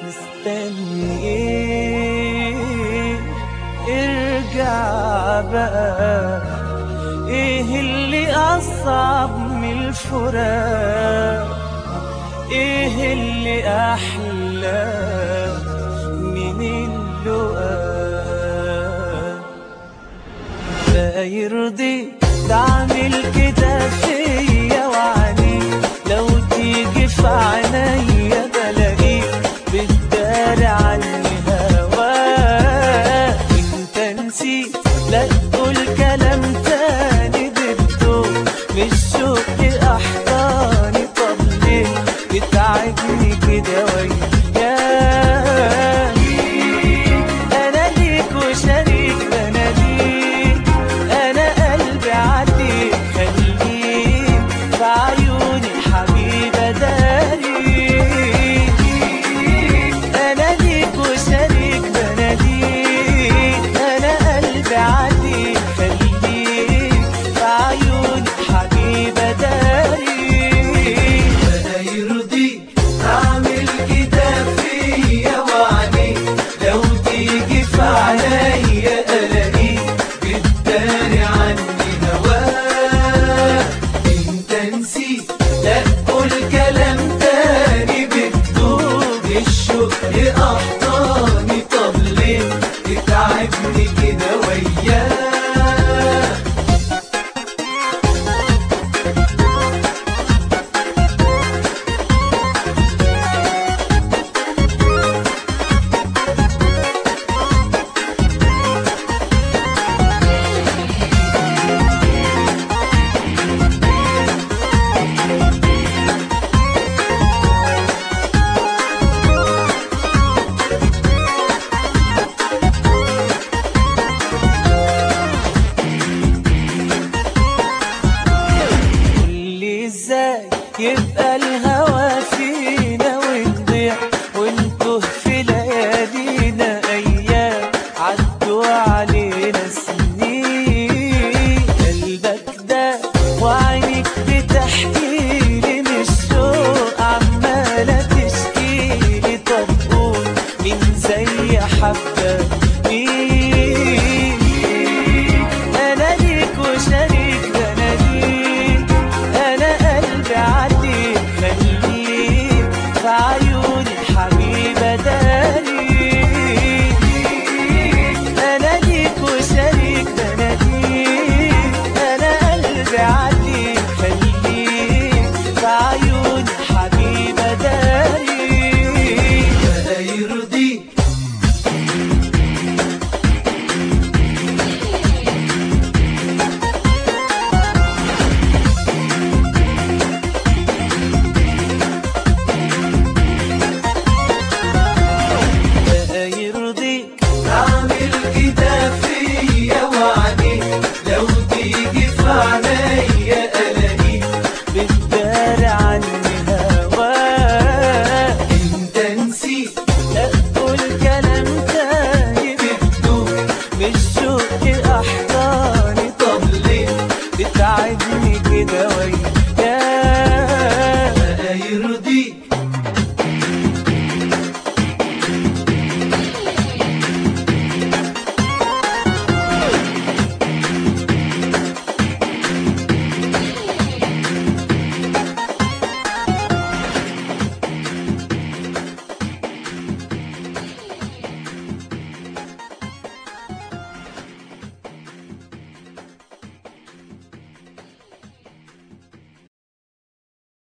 مستني ايه ارجع بقى ايه اللي اصعب من الفراق ايه اللي احلى من اللقاء بقى يرضي تعمل كده فيا وعنيك لو تيجي في عينيا بلاقيك بتداري عني هواك انت نسيت لا تقول كلام تاني بدون مش شوق احضاني طب ليه بتعبني كده وياك انا ليك وشريك بناديك انا قلبي عليك خليك في عيوني حبيبه داريك انا ليك وشريك بناديك انا قلبي عليك خليك في عيوني حبيبه داريك انا يرضيك اعمل كده فيا وعنيك لو تيجي في عينيا الاقيك بتداري عني هواك انت نسيت لا قول كلام تاني بتدوب الشوق احضاني طب ليه تتعبني كده وياك قولي ازاي يبقى الهوى فينا ونضيع ونتوه في ليالينا ايام عدوا علينا سنين قلبك ده وعينيك بتحكي لي من الشوق عمالة تشكي لي طب قول مين زي حبك مين انا ليك وشريك بناديك انا قلبي عليك